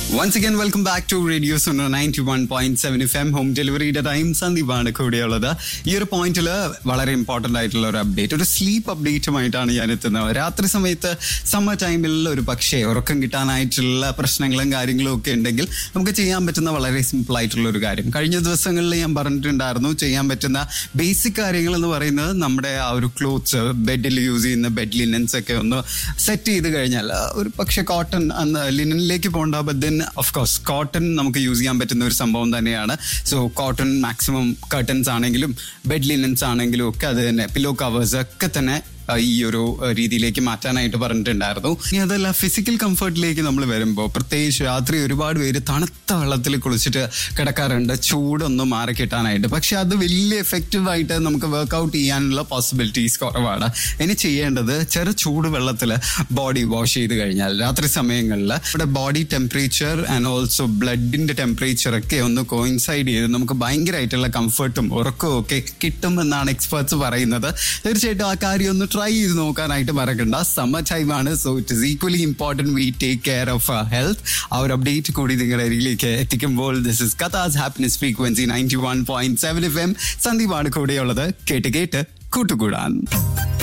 once again welcome back to radio Suno ninety one point seven F M home ഡെലിവറിയുടെ time സന്ദീപാണ് കൂടെയുള്ളത് ഈ ഒരു പോയിന്റിൽ വളരെ ഇമ്പോർട്ടന്റ് ആയിട്ടുള്ള ഒരു അപ്ഡേറ്റ് ഒരു സ്ലീപ്പ് അപ്ഡേറ്റുമായിട്ടാണ് ഞാൻ എത്തുന്നത് രാത്രി സമയത്ത് സമ്മർ ടൈമിൽ ഒരു പക്ഷേ ഉറക്കം കിട്ടാനായിട്ടുള്ള പ്രശ്നങ്ങളും കാര്യങ്ങളും ഒക്കെ ഉണ്ടെങ്കിൽ നമുക്ക് ചെയ്യാൻ പറ്റുന്ന വളരെ സിമ്പിൾ ആയിട്ടുള്ള ഒരു കാര്യം കഴിഞ്ഞ ദിവസങ്ങളിൽ ഞാൻ പറഞ്ഞിട്ടുണ്ടായിരുന്നു ചെയ്യാൻ പറ്റുന്ന ബേസിക് കാര്യങ്ങൾ എന്ന് പറയുന്നത് നമ്മുടെ ആ ഒരു ക്ലോത്ത്സ് ബെഡിൽ യൂസ് ചെയ്യുന്ന ബെഡ് ലിനൻസ് ഒക്കെ ഒന്ന് സെറ്റ് ചെയ്ത് കഴിഞ്ഞാൽ ആ, ഒരു പക്ഷേ കോട്ടൺ ലിനനിലേക്ക് പോകണ്ട but then of course cotton നമുക്ക് യൂസ് ചെയ്യാൻ പറ്റുന്ന ഒരു സംഭവം തന്നെയാണ് സോ കോട്ടൺ മാക്സിമം കർട്ടൻസ് ആണെങ്കിലും ബെഡ് ലിനൻസ് ആണെങ്കിലും ഒക്കെ അത് തന്നെ പില്ലോ കവേഴ്സ് ഒക്കെ തന്നെ ആ, ഈ ഒരു ആ, രീതിയിലേക്ക് മാറ്റാനായിട്ട് പറഞ്ഞിട്ടുണ്ടായിരുന്നു ഇനി അതല്ല ഫിസിക്കൽ കംഫർട്ടിലേക്ക് നമ്മൾ വരുമ്പോൾ പ്രത്യേകിച്ച് രാത്രി ഒരുപാട് പേര് തണുത്ത വെള്ളത്തിൽ കുളിച്ചിട്ട് കിടക്കാറുണ്ട് ചൂടൊന്ന് മാറി കിട്ടാനായിട്ട് പക്ഷെ അത് വലിയ എഫക്റ്റീവ് ആയിട്ട് നമുക്ക് വർക്ക്ഔട്ട് ചെയ്യാനുള്ള പോസിബിലിറ്റീസ് കുറവാണ് ഇനി ചെയ്യേണ്ടത് ചെറു ചൂട് വെള്ളത്തിൽ ബോഡി വാഷ് ചെയ്ത് കഴിഞ്ഞാൽ രാത്രി സമയങ്ങളിൽ ഇവിടെ ബോഡി ടെമ്പറേച്ചർ ആൻഡ് ഓൾസോ ബ്ലഡിന്റെ ടെമ്പറേച്ചർ ഒക്കെ ഒന്ന് കോയിൻസൈഡ് ചെയ്ത് നമുക്ക് ഭയങ്കരമായിട്ടുള്ള കംഫർട്ടും ഉറക്കവും ഒക്കെ കിട്ടുമെന്നാണ് എക്സ്പേർട്സ് പറയുന്നത് തീർച്ചയായിട്ടും ആ കാര്യം ഒന്ന് ട്രൈ ചെയ്ത് നോക്കാനായിട്ട് മറക്കണ്ട സമ്മർ ടൈമാണ് so it is equally important we take care of health ആ ഒരു അപ്ഡേറ്റ് കൂടി നിങ്ങളുടെ അരികിലേക്ക് എത്തിക്കുമ്പോൾ this is Kathas happiness frequency ninety one point seven F M സന്ദീപാണ് കൂടെയുള്ളത് കേട്ട് കേട്ട് കൂട്ടുകൂടാൻ